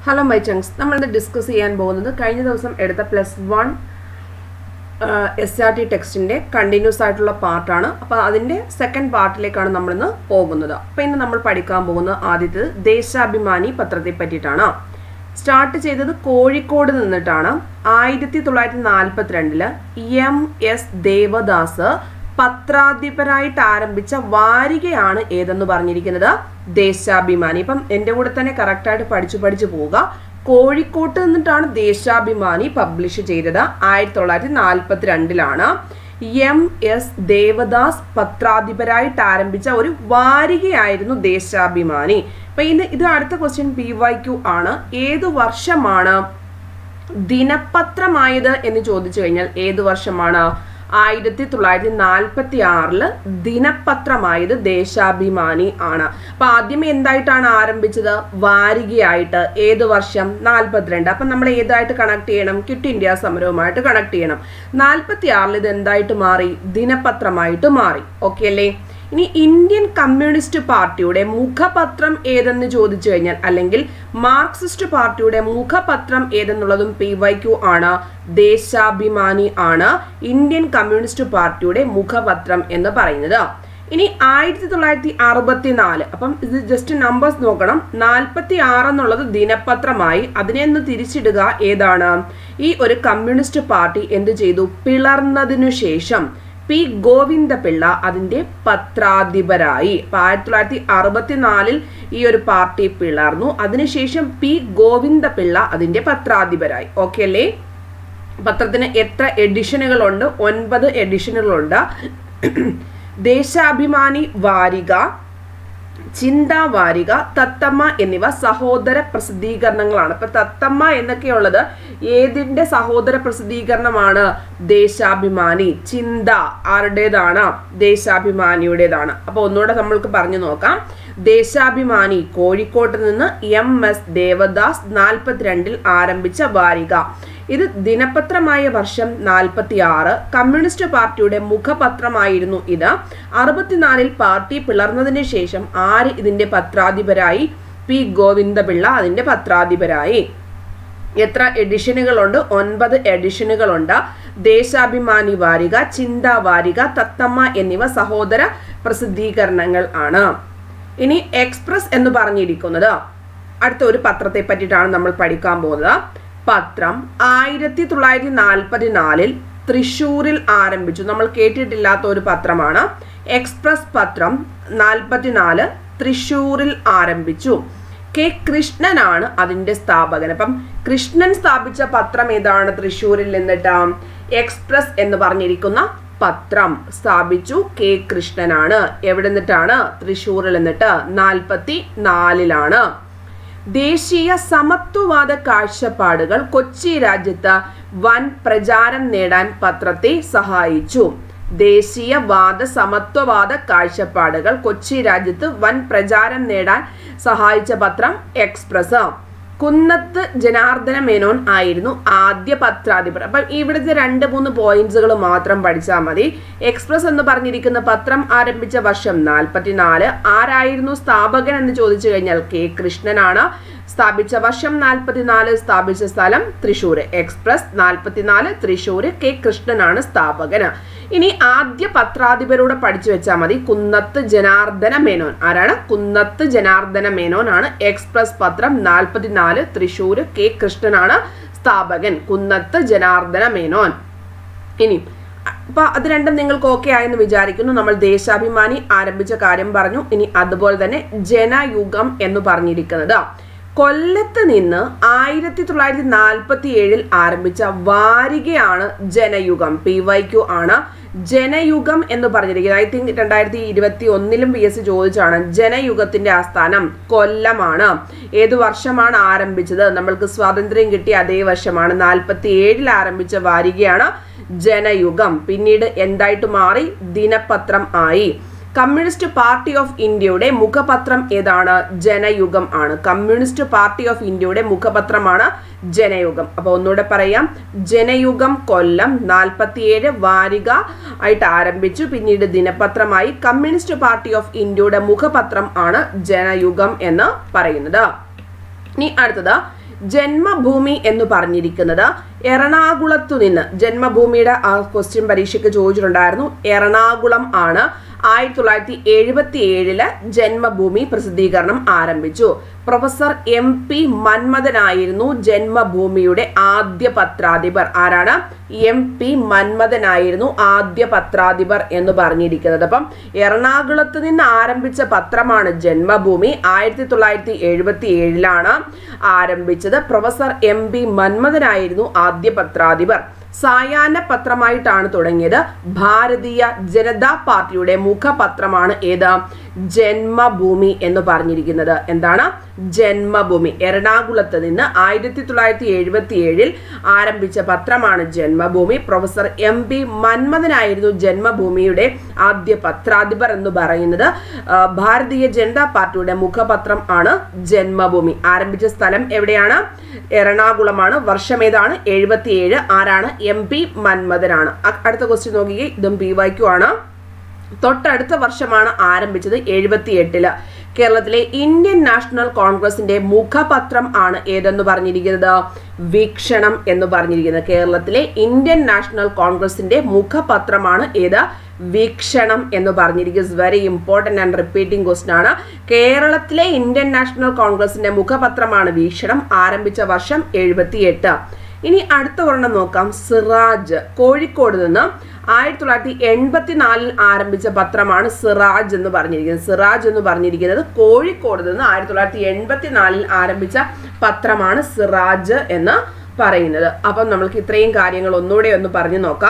hello my ചങ്സ് നമ്മളിന്ന് discuss ചെയ്യാൻ പോകുന്നത് കഴിഞ്ഞ ദിവസം എടുത്ത plus one S R T ടെക്സ്റ്റിൻ്റെ കണ്ടിന്യൂസ് ആയിട്ടുള്ള പാർട്ടാണ് അപ്പോൾ അതിൻ്റെ സെക്കൻഡ് പാർട്ടിലേക്കാണ് നമ്മളിന്ന് പോകുന്നത് അപ്പോൾ ഇന്ന് നമ്മൾ പഠിക്കാൻ പോകുന്നത് ആദ്യത്തേത് ദേശാഭിമാനി പത്രത്തെ പറ്റിയിട്ടാണ് സ്റ്റാർട്ട് ചെയ്തത് കോഴിക്കോട് നിന്നിട്ടാണ് ആയിരത്തി തൊള്ളായിരത്തി നാൽപ്പത്തിരണ്ടില് എം എസ് ദേവദാസ് പത്രാധിപരായിട്ട് ആരംഭിച്ച വാരികയാണ് ഏതെന്ന് പറഞ്ഞിരിക്കുന്നത് ദേശാഭിമാനി ഇപ്പം എൻ്റെ കൂടെ തന്നെ കറക്റ്റായിട്ട് പഠിച്ചു പഠിച്ചു പോവുക കോഴിക്കോട്ട് നിന്നിട്ടാണ് ദേശാഭിമാനി പബ്ലിഷ് ചെയ്തത് ആയിരത്തി തൊള്ളായിരത്തി നാൽപ്പത്തി രണ്ടിലാണ് എം എസ് ദേവദാസ് പത്രാധിപരായിട്ട് ആരംഭിച്ച ഒരു വാരികയായിരുന്നു ദേശാഭിമാനി അപ്പൊ ഇന്ന് ഇത് അടുത്ത ക്വസ്റ്റ്യൻ പി വൈ ക്യു ആണ് ഏതു വർഷമാണ് ദിനപത്രമായത് എന്ന് ചോദിച്ചു കഴിഞ്ഞാൽ ഏതു വർഷമാണ് ആയിരത്തി തൊള്ളായിരത്തി നാൽപ്പത്തി ആറില് ദിനപത്രമായത് ദേശാഭിമാനി ആണ് അപ്പൊ ആദ്യമേ എന്തായിട്ടാണ് ആരംഭിച്ചത് വാരികയായിട്ട് ഏത് വർഷം നാൽപ്പത്തിരണ്ട് അപ്പൊ നമ്മൾ ഏതായിട്ട് കണക്ട് ചെയ്യണം ക്വിറ്റ് ഇന്ത്യ സമരവുമായിട്ട് കണക്ട് ചെയ്യണം നാൽപ്പത്തി ആറിൽ ഇത് എന്തായിട്ട് മാറി ദിനപത്രമായിട്ട് മാറി ഓക്കെ അല്ലേ ഇനി ഇന്ത്യൻ കമ്മ്യൂണിസ്റ്റ് പാർട്ടിയുടെ മുഖപത്രം ഏതെന്ന് ചോദിച്ചു കഴിഞ്ഞാൽ അല്ലെങ്കിൽ മാർക്സിസ്റ്റ് പാർട്ടിയുടെ മുഖപത്രം ഏതെന്നുള്ളതും പി വൈ ക്യു ആണ് ദേശാഭിമാനി ആണ് ഇന്ത്യൻ കമ്മ്യൂണിസ്റ്റ് പാർട്ടിയുടെ മുഖപത്രം എന്ന് പറയുന്നത് ഇനി ആയിരത്തി തൊള്ളായിരത്തി അറുപത്തി നാല് അപ്പം ഇത് ജസ്റ്റ് നമ്പേഴ്സ് നോക്കണം നാൽപ്പത്തി ആറ് എന്നുള്ളത് ദിനപത്രമായി അതിനെ ഒന്ന് തിരിച്ചിടുക ഏതാണ് ഈ ഒരു കമ്മ്യൂണിസ്റ്റ് പാർട്ടി എന്ത് ചെയ്തു പിളർന്നതിനു ശേഷം പി ഗോവിന്ദപിള്ള അതിന്റെ പത്രാധിപരായി അപ്പൊ ആയിരത്തി തൊള്ളായിരത്തി അറുപത്തിനാലിൽ ഈ ഒരു പാർട്ടി പിളർന്നു അതിനുശേഷം പി ഗോവിന്ദപിള്ള അതിന്റെ പത്രാധിപരായി ഓക്കെ അല്ലേ പത്രത്തിന് എത്ര എഡിഷനുകളുണ്ട് ഒൻപത് എഡിഷനുകളുണ്ട് ദേശാഭിമാനി വാരിക ചിന്താ വാരിക തത്തമ്മ എന്നിവ സഹോദര പ്രസിദ്ധീകരണങ്ങളാണ് ഇപ്പൊ തത്തമ്മ എന്നൊക്കെയുള്ളത് ഏതിന്റെ സഹോദര പ്രസിദ്ധീകരണമാണ് ദേശാഭിമാനി ചിന്ത ആരുടേതാണ് ദേശാഭിമാനിയുടേതാണ് അപ്പൊ ഒന്നുകൂടെ നമ്മൾക്ക് പറഞ്ഞു നോക്കാം ദേശാഭിമാനി കോഴിക്കോട്ട് നിന്ന് എം എസ് ദേവദാസ് നാൽപ്പത്തിരണ്ടിൽ ആരംഭിച്ച വാരിക ഇത് ദിനപത്രമായ വർഷം നാൽപ്പത്തി ആറ് കമ്മ്യൂണിസ്റ്റ് പാർട്ടിയുടെ മുഖപത്രമായിരുന്നു ഇത് അറുപത്തിനാലിൽ പാർട്ടി പിളർന്നതിന് ശേഷം ആര് ഇതിന്റെ പത്രാധിപരായി പി ഗോവിന്ദപിള്ള അതിന്റെ പത്രാധിപരായി എത്ര എഡിഷനുകളുണ്ട് ഒൻപത് എഡിഷനുകളുണ്ട് ദേശാഭിമാനി വാരിക ചിന്താ വാരിക തത്തമ്മ എന്നിവ സഹോദര പ്രസിദ്ധീകരണങ്ങൾ ആണ് ഇനി എക്സ്പ്രസ് എന്ന് പറഞ്ഞിരിക്കുന്നത് അടുത്ത ഒരു പത്രത്തെ പറ്റിയിട്ടാണ് നമ്മൾ പഠിക്കാൻ പോകുന്നത് പത്രം ആയിരത്തി തൊള്ളായിരത്തി നാൽപ്പത്തിനാലിൽ തൃശ്ശൂരിൽ ആരംഭിച്ചു നമ്മൾ കേട്ടിട്ടില്ലാത്ത ഒരു പത്രമാണ് എക്സ്പ്രസ് പത്രം നാൽപ്പത്തിനാല് തൃശ്ശൂരിൽ ആരംഭിച്ചു കെ കൃഷ്ണനാണ് അതിന്റെ സ്ഥാപകൻ അപ്പം കൃഷ്ണൻ സ്ഥാപിച്ച പത്രം ഏതാണ് തൃശ്ശൂരിൽ നിന്നിട്ട് എക്സ്പ്രസ് എന്ന് പറഞ്ഞിരിക്കുന്ന പത്രം സ്ഥാപിച്ചു കെ കൃഷ്ണനാണ് എവിടെ നിന്നിട്ടാണ് തൃശ്ശൂരിൽ നിന്നിട്ട് നാൽപ്പത്തി നാലിലാണ് ദേശീയ സമത്വവാദ കാഴ്ചപ്പാടുകൾ കൊച്ചി രാജ്യത്ത് വൻ പ്രചാരം നേടാൻ പത്രത്തെ സഹായിച്ചു ദേശീയവാദ സമത്വവാദ കാഴ്ചപ്പാടുകൾ കൊച്ചി രാജ്യത്ത് വൻ പ്രചാരം നേടാൻ സഹായിച്ച പത്രം എക്സ്പ്രസ് കുന്നത്ത് ജനാർദ്ദന മേനോൻ ആയിരുന്നു ആദ്യ പത്രാധിപർ അപ്പം ഇവിടുത്തെ രണ്ട് മൂന്ന് പോയിന്റ്സുകൾ മാത്രം പഠിച്ചാൽ മതി എക്സ്പ്രസ് എന്ന് പറഞ്ഞിരിക്കുന്ന പത്രം ആരംഭിച്ച വർഷം നാൽപ്പത്തിനാല് ആരായിരുന്നു സ്ഥാപകൻ എന്ന് ചോദിച്ചു കഴിഞ്ഞാൽ കെ കൃഷ്ണനാണ് സ്ഥാപിച്ച വർഷം നാൽപ്പത്തിനാല് സ്ഥാപിച്ച സ്ഥലം തൃശ്ശൂർ എക്സ്പ്രസ് നാൽപ്പത്തിനാല് തൃശ്ശൂർ കെ കൃഷ്ണനാണ് സ്ഥാപകന് ഇനി ആദ്യ പത്രാധിപരോട് പഠിച്ചു വെച്ചാൽ മതി കുന്നത്ത് ജനാർദ്ദന മേനോൻ ആരാണ് കുന്നത്ത് ജനാർദ്ദന മേനോൻ ആണ് എക്സ്പ്രസ് പത്രം നാൽപ്പത്തിനാല് തൃശ്ശൂർ കെ കൃഷ്ണനാണ് സ്ഥാപകൻ കുന്നത്ത് ജനാർദ്ദന മേനോൻ ഇനി അപ്പൊ അത് രണ്ടും നിങ്ങൾക്ക് ഓക്കെ ആയെന്ന് വിചാരിക്കുന്നു നമ്മൾ ദേശാഭിമാനി ആരംഭിച്ച കാര്യം പറഞ്ഞു ഇനി അതുപോലെ തന്നെ ജനയുഗം എന്ന് പറഞ്ഞിരിക്കുന്നത് കൊല്ലത്ത് നിന്ന് ആയിരത്തി തൊള്ളായിരത്തി നാൽപ്പത്തി ഏഴിൽ ആരംഭിച്ച വാരികയാണ് ജനയുഗം പി വൈ ക്യു ആണ് ജനയുഗം എന്ന് പറഞ്ഞിരിക്കുന്നത് ഐ തിങ്ക് രണ്ടായിരത്തി ഇരുപത്തി ഒന്നിലും പി എസ് സി ചോദിച്ചാണ് ജനയുഗത്തിന്റെ ആസ്ഥാനം കൊല്ലമാണ് ഏത് വർഷമാണ് ആരംഭിച്ചത് നമ്മൾക്ക് സ്വാതന്ത്ര്യം കിട്ടിയ അതേ വർഷമാണ് നാൽപ്പത്തി ഏഴിൽ ആരംഭിച്ച വാരികയാണ് ജനയുഗം പിന്നീട് എന്തായിട്ട് മാറി ദിനപത്രം ആയി കമ്മ്യൂണിസ്റ്റ് പാർട്ടി ഓഫ് ഇന്ത്യയുടെ മുഖപത്രം ഏതാണ് ജനയുഗം ആണ് കമ്മ്യൂണിസ്റ്റ് പാർട്ടി ഓഫ് ഇന്ത്യയുടെ മുഖപത്രമാണ് ജനയുഗം അപ്പൊ ഒന്നുകൂടെ പറയാം ജനയുഗം കൊല്ലം നാൽപ്പത്തിയേഴ് വാരിക ആയിട്ട് ആരംഭിച്ചു പിന്നീട് ദിനപത്രമായി കമ്മ്യൂണിസ്റ്റ് പാർട്ടി ഓഫ് ഇന്ത്യയുടെ മുഖപത്രം ആണ് ജനയുഗം എന്ന് പറയുന്നത് ഇനി അടുത്തത് ജന്മഭൂമി എന്ന് പറഞ്ഞിരിക്കുന്നത് എറണാകുളത്തു നിന്ന് ജന്മഭൂമിയുടെ ആ ക്വസ്റ്റ്യൻ പരീക്ഷയ്ക്ക് ചോദിച്ചിട്ടുണ്ടായിരുന്നു എറണാകുളം ആണ് ആയിരത്തി തൊള്ളായിരത്തി എഴുപത്തി ഏഴില് ജന്മഭൂമി പ്രസിദ്ധീകരണം ആരംഭിച്ചു പ്രൊഫസർ എം പി മന്മഥനായിരുന്നു ജന്മഭൂമിയുടെ ആദ്യ പത്രാധിപർ ആരാണ് എം പി മന്മഥനായിരുന്നു ആദ്യ പത്രാധിപർ എന്ന് പറഞ്ഞിരിക്കുന്നത് അപ്പം എറണാകുളത്ത് നിന്ന് ആരംഭിച്ച പത്രമാണ് ജന്മഭൂമി ആയിരത്തി തൊള്ളായിരത്തി എഴുപത്തി ഏഴിലാണ് ആരംഭിച്ചത് പ്രൊഫസർ എം പി മന്മഥനായിരുന്നു ആദ്യ പത്രാധിപർ സായാഹ്ന പത്രമായിട്ടാണ് തുടങ്ങിയത് ഭാരതീയ ജനതാ പാർട്ടിയുടെ മുഖപത്രമാണ് ഏത് ജന്മഭൂമി എന്ന് പറഞ്ഞിരിക്കുന്നത് എന്താണ് ജന്മഭൂമി എറണാകുളത്ത് നിന്ന് ആയിരത്തി തൊള്ളായിരത്തി എഴുപത്തി ഏഴിൽ ആരംഭിച്ച പത്രമാണ് ജന്മഭൂമി പ്രൊഫസർ എം പി മന്മഥനായിരുന്നു ജന്മഭൂമിയുടെ ആദ്യ പത്രാധിപർ എന്ന് പറയുന്നത് ആ, ഭാരതീയ ജനതാ പാർട്ടിയുടെ മുഖപത്രം ആണ് ജന്മഭൂമി ആരംഭിച്ച സ്ഥലം എവിടെയാണ് എറണാകുളമാണ് വർഷം ഏതാണ് എഴുപത്തിയേഴ് ആരാണ് എം പി മന്മഥനാണ് അ- അടുത്ത ക്വസ്റ്റ്യൻ നോക്കിയേ ഇതും പി വൈക്കു ആണ് തൊട്ടടുത്ത വർഷമാണ് ആരംഭിച്ചത് എഴുപത്തി എട്ടില് കേരളത്തിലെ ഇന്ത്യൻ നാഷണൽ കോൺഗ്രസിന്റെ മുഖപത്രം ആണ് ഏതെന്ന് പറഞ്ഞിരിക്കുന്നത് വീക്ഷണം എന്ന് പറഞ്ഞിരിക്കുന്നത് കേരളത്തിലെ ഇന്ത്യൻ നാഷണൽ കോൺഗ്രസിന്റെ മുഖപത്രമാണ് ഏത് വീക്ഷണം എന്ന് പറഞ്ഞിരിക്കുന്നത് very important and repeating question ആണ് കേരളത്തിലെ ഇന്ത്യൻ നാഷണൽ കോൺഗ്രസിന്റെ മുഖപത്രമാണ് വീക്ഷണം ആരംഭിച്ച വർഷം എഴുപത്തി എട്ട് ഇനി അടുത്ത ഒരെണ്ണം നോക്കാം സിറാജ് കോഴിക്കോട് നിന്ന് ആയിരത്തി തൊള്ളായിരത്തി എൺപത്തിനാലിൽ ആരംഭിച്ച പത്രമാണ് സിറാജ് എന്ന് പറഞ്ഞിരിക്കുന്നത് സിറാജ് എന്ന് പറഞ്ഞിരിക്കുന്നത് കോഴിക്കോട് നിന്ന് ആയിരത്തി തൊള്ളായിരത്തി എൺപത്തിനാലിൽ ആരംഭിച്ച പത്രമാണ് സിറാജ് എന്ന് പറയുന്നത് അപ്പം നമ്മൾക്ക് ഇത്രയും കാര്യങ്ങൾ ഒന്നുകൂടെ ഒന്ന് പറഞ്ഞു നോക്കാം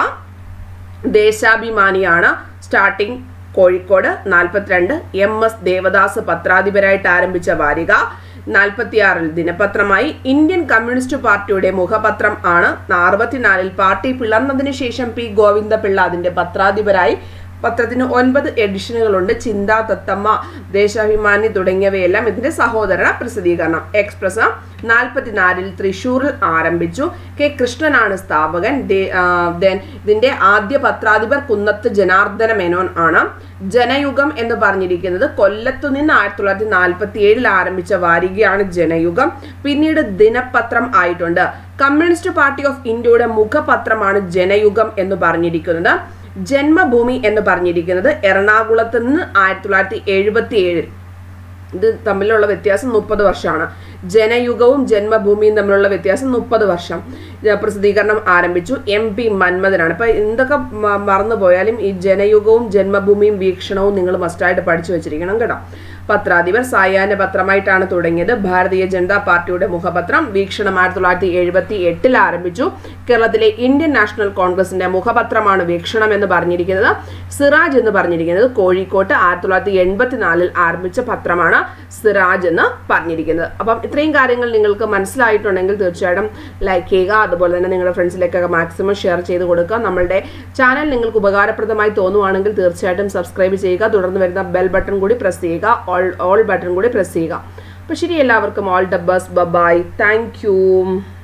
ദേശാഭിമാനിയാണ് സ്റ്റാർട്ടിംഗ് കോഴിക്കോട് നാൽപ്പത്തിരണ്ട് എം എസ് ദേവദാസ് പത്രാധിപരായിട്ട് ആരംഭിച്ച വാരിക നാൽപ്പത്തിയാറിൽ ദിനപത്രമായി ഇന്ത്യൻ കമ്മ്യൂണിസ്റ്റ് പാർട്ടിയുടെ മുഖപത്രം ആണ് അറുപത്തിനാലിൽ പാർട്ടി പിളർന്നതിന് ശേഷം പി ഗോവിന്ദപിള്ള അതിന്റെ പത്രാധിപരായി പത്രത്തിന് ഒൻപത് എഡിഷനുകളുണ്ട് ചിന്ത തത്തമ്മ ദേശാഭിമാനി തുടങ്ങിയവയെല്ലാം ഇതിന്റെ സഹോദര പ്രസിദ്ധീകരണം എക്സ്പ്രസ് നാൽപ്പത്തിനാലിൽ തൃശൂരിൽ ആരംഭിച്ചു കെ കൃഷ്ണനാണ് സ്ഥാപകൻ ദേ- ആ, then ഇതിന്റെ ആദ്യ പത്രാധിപർ കുന്നത്ത് ജനാർദ്ദന മേനോൻ ആണ് ജനയുഗം എന്ന് പറഞ്ഞിരിക്കുന്നത് കൊല്ലത്തു നിന്ന് ആയിരത്തി തൊള്ളായിരത്തി നാൽപ്പത്തി ഏഴിൽ ആരംഭിച്ച വാരികയാണ് ജനയുഗം പിന്നീട് ദിനപത്രം ആയിട്ടുണ്ട് കമ്മ്യൂണിസ്റ്റ് പാർട്ടി ഓഫ് ഇന്ത്യയുടെ മുഖപത്രമാണ് ജനയുഗം എന്ന് പറഞ്ഞിരിക്കുന്നത് ജന്മഭൂമി എന്ന് പറഞ്ഞിരിക്കുന്നത് എറണാകുളത്ത് നിന്ന് ആയിരത്തി തൊള്ളായിരത്തി എഴുപത്തി ഏഴിൽ ഇത് തമ്മിലുള്ള വ്യത്യാസം മുപ്പത് വർഷമാണ് ജനയുഗവും ജന്മഭൂമിയും തമ്മിലുള്ള വ്യത്യാസം മുപ്പത് വർഷം ഇത് പ്രസിദ്ധീകരണം ആരംഭിച്ചു എം പി മന്മഥനാണ് ഇപ്പൊ എന്തൊക്കെ മ- മറന്നു പോയാലും ഈ ജനയുഗവും ജന്മഭൂമിയും വീക്ഷണവും നിങ്ങൾ മസ്റ്റായിട്ട് പഠിച്ചു വെച്ചിരിക്കണം കേട്ടോ പത്രാധിപർ സായാഹ്ന പത്രമായിട്ടാണ് തുടങ്ങിയത് ഭാരതീയ ജനതാ പാർട്ടിയുടെ മുഖപത്രം വീക്ഷണം ആയിരത്തി തൊള്ളായിരത്തി എഴുപത്തി എട്ടിൽ ആരംഭിച്ചു കേരളത്തിലെ ഇന്ത്യൻ നാഷണൽ കോൺഗ്രസിന്റെ മുഖപത്രമാണ് വീക്ഷണം എന്ന് പറഞ്ഞിരിക്കുന്നത് സിറാജ് എന്ന് പറഞ്ഞിരിക്കുന്നത് കോഴിക്കോട്ട് ആയിരത്തി തൊള്ളായിരത്തി എൺപത്തിനാലിൽ ആരംഭിച്ച പത്രമാണ് സിറാജ് എന്ന് പറഞ്ഞിരിക്കുന്നത് അപ്പം ഇത്രയും കാര്യങ്ങൾ നിങ്ങൾക്ക് മനസ്സിലായിട്ടുണ്ടെങ്കിൽ തീർച്ചയായിട്ടും ലൈക്ക് ചെയ്യുക അതുപോലെ തന്നെ നിങ്ങളുടെ ഫ്രണ്ട്സിലേക്കൊക്കെ മാക്സിമം ഷെയർ ചെയ്ത് കൊടുക്കുക നമ്മളുടെ ചാനൽ നിങ്ങൾക്ക് ഉപകാരപ്രദമായി തോന്നുവാണെങ്കിൽ തീർച്ചയായിട്ടും സബ്സ്ക്രൈബ് ചെയ്യുക തുടർന്ന് വരുന്ന ബെൽ ബട്ടൺ കൂടി പ്രസ് ചെയ്യുക ഓൾ ഓൾ ബട്ടൺ കൂടി പ്രസ് ചെയ്യുക അപ്പോൾ ശരി എല്ലാവർക്കും all the best bye thank U